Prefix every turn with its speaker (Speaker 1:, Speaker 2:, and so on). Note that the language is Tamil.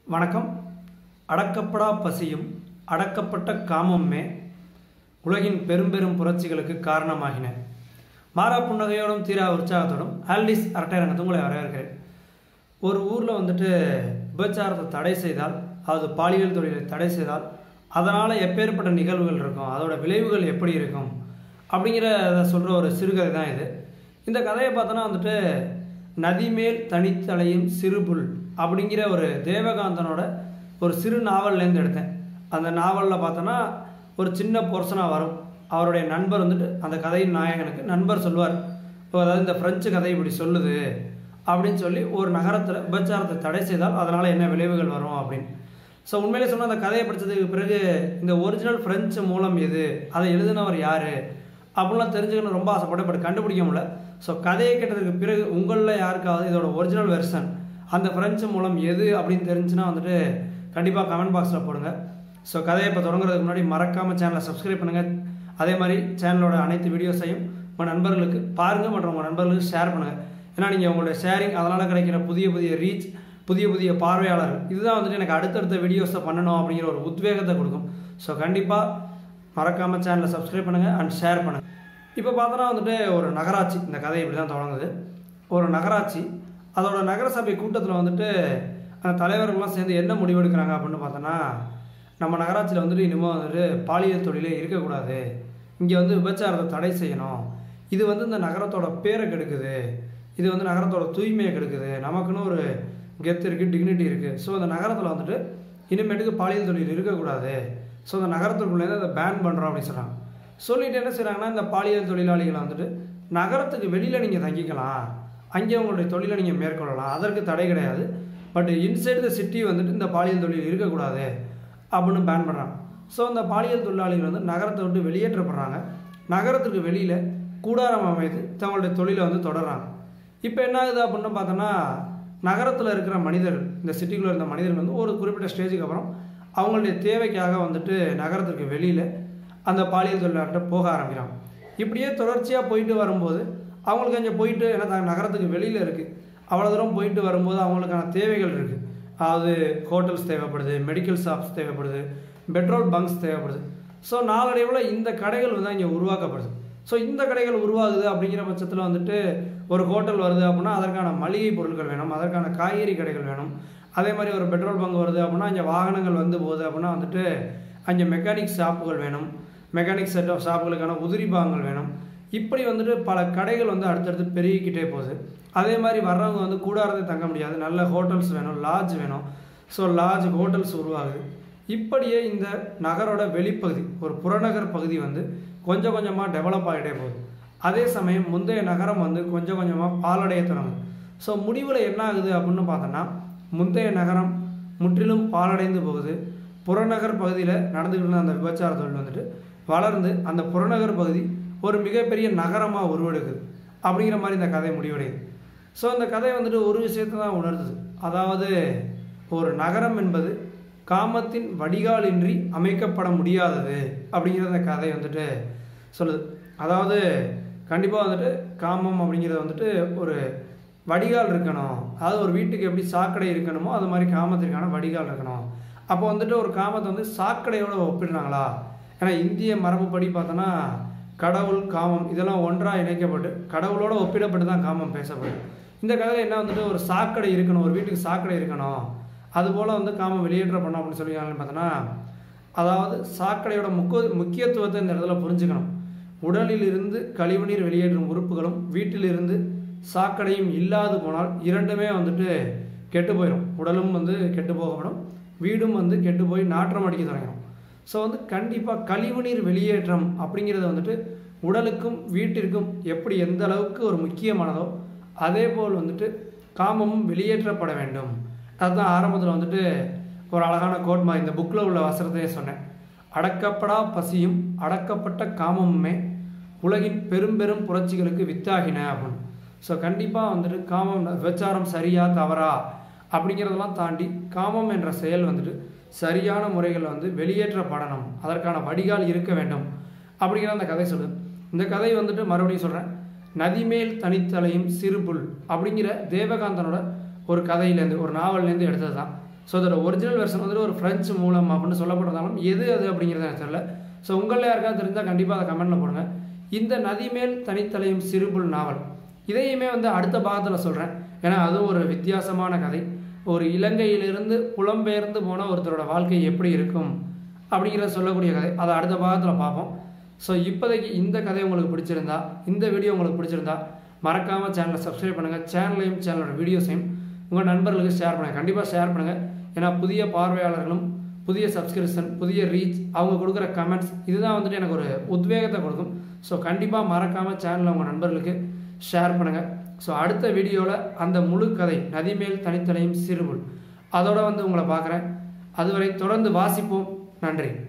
Speaker 1: வணக்கம் அடக்கப்படா பசியும் அடக்கப்பட்ட காமமுமே உலகின் பெரும் பெரும் புரட்சிகளுக்கு காரணமாகின மாறா புன்னகையோடும் தீரா உற்சாகத்தோடும் ஆல்டிஸ் அரட்டைரங்கத்தை உங்களை வரவேற்கிறேன் ஒரு ஊரில் வந்துட்டு விபச்சாரத்தை தடை செய்தால் அது பாலியல் தொழிலை தடை செய்தால் அதனால் எப்பேற்பட்ட நிகழ்வுகள் இருக்கும் அதோட விளைவுகள் எப்படி இருக்கும் அப்படிங்கிறத சொல்கிற ஒரு சிறுகதை தான் இது இந்த கதையை பார்த்தோன்னா வந்துட்டு நதிமேல் தனித்தலையும் சிறுபுல் அப்படிங்கிற ஒரு தேவகாந்தனோட ஒரு சிறு நாவல்லேருந்து எடுத்தேன் அந்த நாவலில் பார்த்தோன்னா ஒரு சின்ன போர்ஷனாக வரும் அவருடைய நண்பர் வந்துட்டு அந்த கதையின் நாயகனுக்கு நண்பர் சொல்வார் "ஓ, அதாவது இந்த பிரெஞ்சு கதை இப்படி சொல்லுது அப்படின்னு சொல்லி ஒரு நகரத்தில் விபச்சாரத்தை தடை செய்தால் அதனால் என்ன விளைவுகள் வரும் அப்படின்னு ஸோ உண்மையிலே சொன்னால் அந்த கதையை படித்ததுக்கு பிறகு இந்த ஒரிஜினல் ஃப்ரெஞ்சு மூலம் எது அதை எழுதினவர் யார் அப்படிலாம் தெரிஞ்சுக்கணும் ரொம்ப ஆசைப்பட்டு பட் கண்டுபிடிக்க முடியல ஸோ கதையை கேட்டதுக்கு பிறகு உங்களில் யாருக்காவது இதோட ஒரிஜினல் வெர்ஷன் அந்த ஃப்ரெஞ்சு மூலம் எது அப்படின்னு தெரிஞ்சுன்னா வந்துட்டு கண்டிப்பாக கமெண்ட் பாக்ஸில் போடுங்க ஸோ கதையை இப்போ தொடங்குறதுக்கு முன்னாடி மறக்காமல் சேனலை சப்ஸ்கிரைப் பண்ணுங்கள் அதே மாதிரி சேனலோட அனைத்து வீடியோஸையும் உங்கள் நண்பர்களுக்கு பாருங்கள் மற்றும் உங்கள் நண்பர்களுக்கு ஷேர் பண்ணுங்கள் ஏன்னா நீங்கள் உங்களுடைய ஷேரிங் அதனால் கிடைக்கிற புதிய புதிய ரீச் புதிய புதிய பார்வையாளர்கள் இதுதான் வந்துட்டு எனக்கு அடுத்தடுத்த வீடியோஸை பண்ணணும் அப்படிங்கிற ஒரு உத்வேகத்தை கொடுக்கும் ஸோ கண்டிப்பாக மறக்காமல் சேனலை சப்ஸ்கிரைப் பண்ணுங்கள் அண்ட் ஷேர் பண்ணுங்கள் இப்போ பார்த்தோன்னா வந்துட்டு ஒரு நகராட்சி இந்த கதை இப்படி தான் தொடங்குது ஒரு நகராட்சி அதோட நகரசபை கூட்டத்தில் வந்துட்டு அந்த தலைவர்கள்லாம் சேர்ந்து என்ன முடிவெடுக்கிறாங்க அப்படின்னு பார்த்தோன்னா நம்ம நகராட்சியில் வந்துட்டு இனிமேல் வந்துட்டு பாலியல் தொழிலே இருக்கக்கூடாது இங்கே வந்து விபச்சாரத்தை தடை செய்யணும் இது வந்து இந்த நகரத்தோட பேரை கெடுக்குது இது வந்து நகரத்தோட தூய்மையை கெடுக்குது நமக்குன்னு ஒரு கெத்து இருக்குது டிக்னிட்டி இருக்குது ஸோ அந்த நகரத்தில் வந்துட்டு இனிமேட்டுக்கு பாலியல் தொழில் இருக்கக்கூடாது ஸோ அந்த நகரத்துக்குள்ளேருந்து அதை பேன் பண்ணுறோம் அப்படின்னு சொல்கிறாங்க சொல்லிட்டு என்ன செய்கிறாங்கன்னா இந்த பாலியல் தொழிலாளிகளை வந்துட்டு நகரத்துக்கு வெளியில் நீங்கள் தங்கிக்கலாம் அங்கே உங்களுடைய தொழிலை நீங்கள் மேற்கொள்ளலாம் அதற்கு தடை கிடையாது பட் இன்சைடு த சிட்டி வந்துட்டு இந்த பாலியல் தொழில் இருக்கக்கூடாது அப்படின்னு பேன் பண்ணுறாங்க ஸோ அந்த பாலியல் தொழிலாளிகள் வந்து நகரத்தை விட்டு வெளியேற்றப்படுறாங்க நகரத்துக்கு வெளியில் கூடாரம் அமைத்து தங்களுடைய தொழிலை வந்து தொடர்றாங்க இப்போ என்ன ஆகுது அப்படின்னு பார்த்தோன்னா நகரத்தில் இருக்கிற மனிதர்கள் இந்த சிட்டிக்குள்ளே இருந்த மனிதர்கள் வந்து ஒரு குறிப்பிட்ட ஸ்டேஜுக்கு அப்புறம் அவங்களுடைய தேவைக்காக வந்துட்டு நகரத்துக்கு வெளியில் அந்த பாலியல் தொழிலாளர்கிட்ட போக ஆரம்பிக்கிறாங்க இப்படியே தொடர்ச்சியாக போயிட்டு வரும்போது அவங்களுக்கு அங்கே போயிட்டு ஏன்னா தான் நகரத்துக்கு வெளியில் இருக்குது அவ்வளோ தூரம் போயிட்டு வரும்போது அவங்களுக்கான தேவைகள் இருக்குது அதாவது ஹோட்டல்ஸ் தேவைப்படுது மெடிக்கல் ஷாப்ஸ் தேவைப்படுது பெட்ரோல் பங்க்ஸ் தேவைப்படுது ஸோ நாளடைவில் இந்த கடைகள் வந்து இங்கே உருவாக்கப்படுது ஸோ இந்த கடைகள் உருவாகுது அப்படிங்கிற பட்சத்தில் வந்துட்டு ஒரு ஹோட்டல் வருது அப்படின்னா அதற்கான மளிகை பொருட்கள் வேணும் அதற்கான காய்கறி கடைகள் வேணும் அதே மாதிரி ஒரு பெட்ரோல் பங்க் வருது அப்படின்னா இங்கே வாகனங்கள் வந்து போகுது அப்படின்னா வந்துட்டு அங்கே மெக்கானிக் ஷாப்புகள் வேணும் மெக்கானிக் செட் ஆஃப் ஷாப்புகளுக்கான உதிரி பாகங்கள் வேணும் இப்படி வந்துட்டு பல கடைகள் வந்து அடுத்தடுத்து பெருகிக்கிட்டே போகுது அதே மாதிரி வர்றவங்க வந்து கூடாரத்தை தங்க முடியாது நல்ல ஹோட்டல்ஸ் வேணும் லாட்ஜ் வேணும் ஸோ லாட்ஜ் ஹோட்டல்ஸ் உருவாகுது இப்படியே இந்த நகரோட வெளிப்பகுதி ஒரு புறநகர் பகுதி வந்து கொஞ்சம் கொஞ்சமாக டெவலப் ஆகிட்டே போகுது அதே சமயம் முந்தைய நகரம் வந்து கொஞ்சம் கொஞ்சமாக பாலடைய தொடங்குது ஸோ முடிவில் என்ன ஆகுது அப்படின்னு பார்த்தோன்னா முந்தைய நகரம் முற்றிலும் பாலடைந்து போகுது புறநகர் பகுதியில் நடந்துக்கிட்டு இருந்த அந்த விபச்சார தொழில் வந்துட்டு வளர்ந்து அந்த புறநகர் பகுதி ஒரு மிகப்பெரிய நகரமாக உருவெடுக்குது அப்படிங்கிற மாதிரி இந்த கதை முடிவடையுது ஸோ இந்த கதை வந்துட்டு ஒரு விஷயத்தை தான் உணர்த்துது அதாவது ஒரு நகரம் என்பது காமத்தின் வடிகாலின்றி அமைக்கப்பட முடியாதது அப்படிங்கிற அந்த கதை வந்துட்டு சொல்லுது அதாவது கண்டிப்பாக வந்துட்டு காமம் அப்படிங்கிறது வந்துட்டு ஒரு வடிகால் இருக்கணும் அதாவது ஒரு வீட்டுக்கு எப்படி சாக்கடை இருக்கணுமோ அது மாதிரி காமத்திற்கான வடிகால் இருக்கணும் அப்போ வந்துட்டு ஒரு காமத்தை வந்து சாக்கடையோட ஒப்பிடுறாங்களா ஏன்னா இந்திய மரபுப்படி பார்த்தோன்னா கடவுள் காமம் இதெல்லாம் ஒன்றாக இணைக்கப்பட்டு கடவுளோட ஒப்பிடப்பட்டு தான் காமம் பேசப்படுது இந்த கதையில் என்ன வந்துட்டு ஒரு சாக்கடை இருக்கணும் ஒரு வீட்டுக்கு சாக்கடை இருக்கணும் அதுபோல் வந்து காமம் வெளியேற்றப்படணும் அப்படின்னு சொல்லி பார்த்தோன்னா அதாவது சாக்கடையோட முக்கிய முக்கியத்துவத்தை இந்த இடத்துல புரிஞ்சுக்கணும் உடலிலிருந்து கழிவுநீர் வெளியேற்றும் உறுப்புகளும் வீட்டிலிருந்து சாக்கடையும் இல்லாது போனால் இரண்டுமே வந்துட்டு கெட்டு போயிடும் உடலும் வந்து கெட்டு போகப்படும் வீடும் வந்து கெட்டு போய் நாற்றம் அடிக்க தொடங்கிடும் ஸோ வந்து கண்டிப்பாக கழிவுநீர் வெளியேற்றம் அப்படிங்கிறது வந்துட்டு உடலுக்கும் வீட்டிற்கும் எப்படி எந்த அளவுக்கு ஒரு முக்கியமானதோ அதே போல் வந்துட்டு காமமும் வெளியேற்றப்பட வேண்டும் அதுதான் ஆரம்பத்தில் வந்துட்டு ஒரு அழகான கோட்மா இந்த புக்கில் உள்ள வசனத்தையே சொன்னேன் அடக்கப்படா பசியும் அடக்கப்பட்ட காமமுமே உலகின் பெரும் பெரும் புரட்சிகளுக்கு வித்தாகின அப்படின்னு ஸோ கண்டிப்பாக வந்துட்டு காமம் விபச்சாரம் சரியா தவறா அப்படிங்கிறதெல்லாம் தாண்டி காமம் என்ற செயல் வந்துட்டு சரியான முறைகளில் வந்து வெளியேற்றப்படணும் அதற்கான வடிகால் இருக்க வேண்டும் அப்படிங்கிற அந்த கதை சொல்லுது இந்த கதை வந்துட்டு மறுபடியும் சொல்கிறேன் நதிமேல் தனித்தலையும் சிறுபுல் அப்படிங்கிற தேவகாந்தனோட ஒரு கதையிலேருந்து ஒரு நாவல்லேருந்து எடுத்தது தான் ஸோ அதோட ஒரிஜினல் வெர்ஷன் வந்துட்டு ஒரு ஃப்ரெஞ்சு மூலம் அப்படின்னு சொல்லப்படுறதாலும் எது அது அப்படிங்கிறது எனக்கு தெரியல ஸோ உங்களில் யாருக்காவது தெரிஞ்சால் கண்டிப்பாக அதை கமெண்ட்டில் போடுங்க இந்த நதி மேல் தனித்தலையும் சிறுபுல் நாவல் இதையுமே வந்து அடுத்த பாகத்தில் சொல்கிறேன் ஏன்னா அதுவும் ஒரு வித்தியாசமான கதை ஒரு இலங்கையிலிருந்து புலம்பெயர்ந்து போன ஒருத்தரோட வாழ்க்கை எப்படி இருக்கும் அப்படிங்கிறத சொல்லக்கூடிய கதை அதை அடுத்த பாகத்தில் பார்ப்போம் ஸோ இப்போதைக்கு இந்த கதை உங்களுக்கு பிடிச்சிருந்தா இந்த வீடியோ உங்களுக்கு பிடிச்சிருந்தா மறக்காமல் சேனலை சப்ஸ்கிரைப் பண்ணுங்கள் சேனலையும் சேனலோட வீடியோஸையும் உங்கள் நண்பர்களுக்கு ஷேர் பண்ணுங்கள் கண்டிப்பாக ஷேர் பண்ணுங்கள் ஏன்னா புதிய பார்வையாளர்களும் புதிய சப்ஸ்கிரிப்ஷன் புதிய ரீச் அவங்க கொடுக்குற கமெண்ட்ஸ் இதுதான் வந்துட்டு எனக்கு ஒரு உத்வேகத்தை கொடுக்கும் ஸோ கண்டிப்பாக மறக்காமல் சேனலை உங்கள் நண்பர்களுக்கு ஷேர் பண்ணுங்கள் ஸோ அடுத்த வீடியோவில் அந்த முழு கதை நதிமேல் தனித்தலையும் சிறுபுல் அதோட வந்து உங்களை பார்க்குறேன் அதுவரை தொடர்ந்து வாசிப்போம் நன்றி